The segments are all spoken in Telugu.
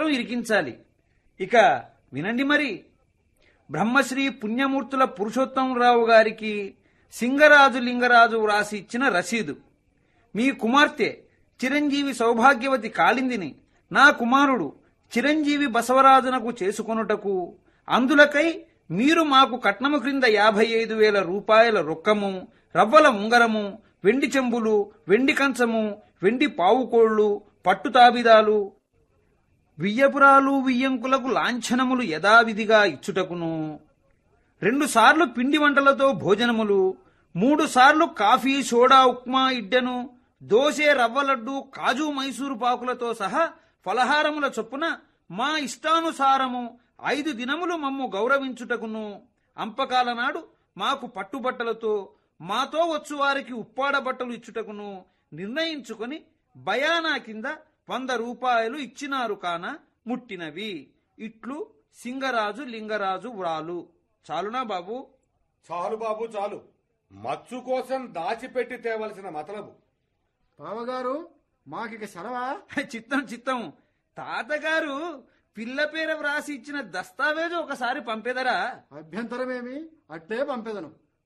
మాత్రం ఇరికించాలి ఇక వినండి మరి బ్రహ్మశ్రీ పుణ్యమూర్తుల పురుషోత్తమరావు గారికి సింగరాజు లింగరాజు వ్రాసి ఇచ్చిన రసీదు మీ కుమార్తె చిరంజీవి సౌభాగ్యవతి కాళిందిని నా కుమారుడు చిరంజీవి బసవరాజునకు చేసుకొనుటకు అందులకై మీరు మాకు కట్నము క్రింద యాభై ఐదు వేల రూపాయల రొక్కము రవ్వల ఉంగరము వెండి చెంబులు వెండి కంచము వెండి పావుకోళ్లు పట్టు తాబిదాలు వియ్యపురాలు వియ్యంకులకు లాంఛనములు యథావిధిగా ఇచ్చుటకును రెండు సార్లు పిండి వంటలతో భోజనములు మూడు సార్లు కాఫీ సోడా ఉప్మా ఇడ్డను దోసె రవ్వ లడ్డు కాజు మైసూరు పాకులతో సహా ఫలహారముల చొప్పున మా ఇష్టానుసారము ఐదు దినములు మమ్ము గౌరవించుటకును అంపకాల నాడు మాకు పట్టుబట్టలతో మాతో వచ్చు వారికి ఉప్పాడ బట్టలు ఇచ్చుటకును నిర్ణయించుకొని బయానా కింద వంద రూపాయలు ఇచ్చినారు కాన ముట్టినవి ఇట్లు సింగరాజు లింగరాజు వ్రాలు చాలునా బాబు చాలు బాబు చాలు మచ్చు కోసం దాచిపెట్టి తేవలసిన మతలబు బావగారు మాకిక సెలవా చిత్తం చిత్తం తాతగారు పిల్ల పేర వ్రాసి ఇచ్చిన దస్తావేజు ఒకసారి పంపేదరా అభ్యంతరమేమి అట్టే పంపెదను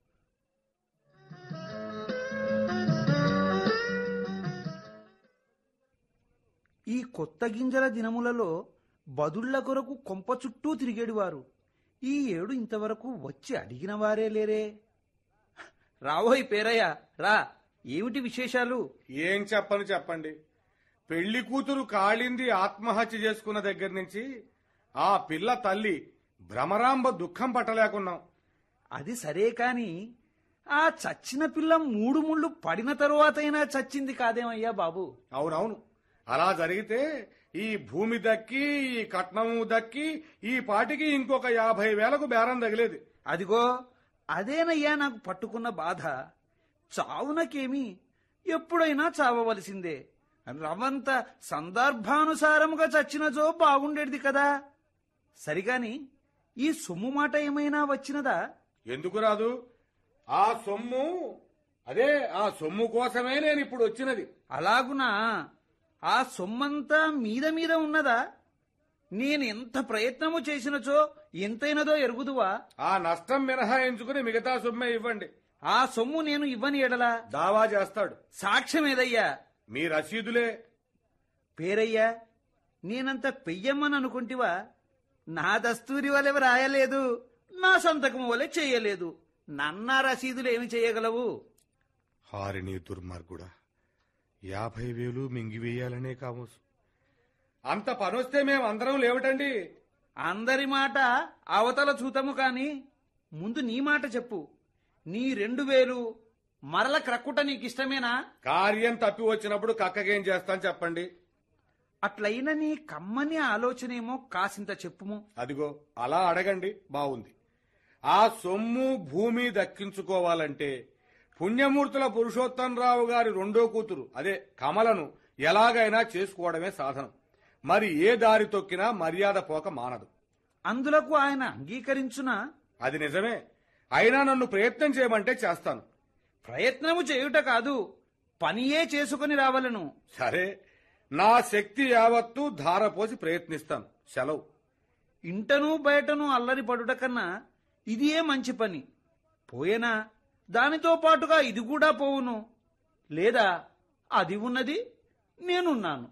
ఈ కొత్త గింజల దినములలో బదుళ్ల కొరకు కొంప చుట్టూ తిరిగేడువారు ఈ ఏడు ఇంతవరకు వచ్చి అడిగిన వారే లేరే రావోయ్ పేరయ్య రా ఏమిటి విశేషాలు ఏం చెప్పను చెప్పండి పెళ్లి కూతురు కాళింది ఆత్మహత్య చేసుకున్న దగ్గర నుంచి ఆ పిల్ల తల్లి భ్రమరాంబ దుఃఖం పట్టలేకున్నాం అది సరే కాని ఆ చచ్చిన పిల్ల మూడు ముళ్ళు పడిన తరువాతైనా చచ్చింది కాదేమయ్యా బాబు అవునవును అలా జరిగితే ఈ భూమి దక్కి ఈ కట్నము దక్కి ఈ పాటికి ఇంకొక యాభై వేలకు బేరం తగిలేది అదిగో అదేనయ్యా నాకు పట్టుకున్న బాధ చావునకేమి ఎప్పుడైనా చావవలసిందే రవంత సందర్భానుసారముగా చచ్చినచో బాగుండేది కదా సరిగాని ఈ సొమ్ము మాట ఏమైనా వచ్చినదా ఎందుకు రాదు ఆ సొమ్ము అదే ఆ సొమ్ము కోసమే నేను ఇప్పుడు వచ్చినది అలాగునా ఆ సొమ్మంతా మీద మీద ఉన్నదా నేను ఎంత ప్రయత్నము చేసినచో ఎంతైనదో ఎరుగుదువా ఆ నష్టం మినహాయించుకుని మిగతా సొమ్మే ఇవ్వండి ఆ సొమ్ము నేను ఇవ్వని ఎడలా దావా చేస్తాడు సాక్ష్యం ఏదయ్యా మీ రసీదులే పేరయ్యా నేనంత పెయ్యమ్మని అనుకుంటివా నా దస్తూరి వలె రాయలేదు నా సంతకం వలె చేయలేదు నన్న రసీదులు ఏమి చేయగలవు హారిని దుర్మార్గుడా యాభై వేలు మింగివేయాలనే కామోసు అంత పనొస్తే మేము అందరం లేవటండి అందరి మాట అవతల చూతము కాని ముందు నీ మాట చెప్పు నీ రెండు వేలు మరల క్రక్కుట నీకిష్టమేనా కార్యం తప్పి వచ్చినప్పుడు కక్కకేం చేస్తాను చెప్పండి అట్లయిన నీ కమ్మని ఆలోచనేమో కాసింత చెప్పుము అదిగో అలా అడగండి బాగుంది ఆ సొమ్ము భూమి దక్కించుకోవాలంటే పుణ్యమూర్తుల పురుషోత్తంరావు గారి రెండో కూతురు అదే కమలను ఎలాగైనా చేసుకోవడమే సాధనం మరి ఏ దారి తొక్కినా మర్యాద పోక మానదు అందులకు ఆయన అంగీకరించునా అది నిజమే అయినా నన్ను ప్రయత్నం చేయమంటే చేస్తాను ప్రయత్నము చేయుట కాదు పనియే చేసుకుని రావలను సరే నా శక్తి యావత్తు ధారపోసి ప్రయత్నిస్తాను సెలవు ఇంటను బయటను అల్లరి పడుట కన్నా ఇదియే మంచి పని పోయేనా దానితో పాటుగా ఇది కూడా పోవును లేదా అది ఉన్నది నేనున్నాను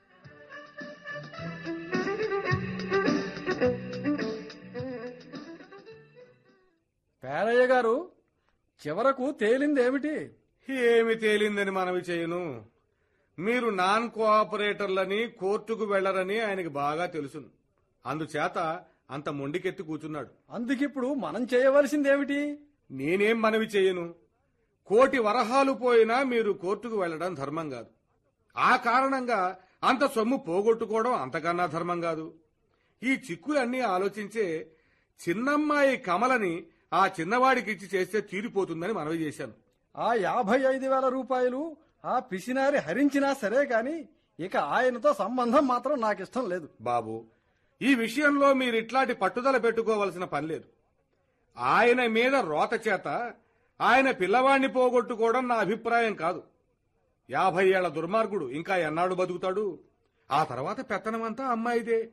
పేరయ్య గారు చివరకు తేలిందేమిటి ఏమి తేలిందని మనవి చేయను మీరు నాన్ కోఆపరేటర్లని కోర్టుకు వెళ్లరని ఆయనకి బాగా తెలుసును అందుచేత అంత మొండికెత్తి కూర్చున్నాడు అందుకిప్పుడు మనం చేయవలసిందేమిటి నేనేం మనవి చేయను కోటి వరహాలు పోయినా మీరు కోర్టుకు వెళ్లడం ధర్మం కాదు ఆ కారణంగా అంత సొమ్ము పోగొట్టుకోవడం అంతకన్నా ధర్మం కాదు ఈ చిక్కులన్నీ ఆలోచించే చిన్నమ్మాయి కమలని ఆ చిన్నవాడికిచ్చి చేస్తే తీరిపోతుందని మనవి చేశాను ఆ యాభై ఐదు వేల రూపాయలు ఆ పిసినారి హరించినా సరే గాని ఇక ఆయనతో సంబంధం మాత్రం నాకిష్టం లేదు బాబు ఈ విషయంలో మీరు ఇట్లాంటి పట్టుదల పెట్టుకోవలసిన పని లేదు ఆయన మీద రోత చేత ఆయన పిల్లవాణ్ణి పోగొట్టుకోవడం నా అభిప్రాయం కాదు యాభై ఏళ్ల దుర్మార్గుడు ఇంకా ఎన్నాడు బతుకుతాడు ఆ తర్వాత పెత్తనమంతా అమ్మాయిదే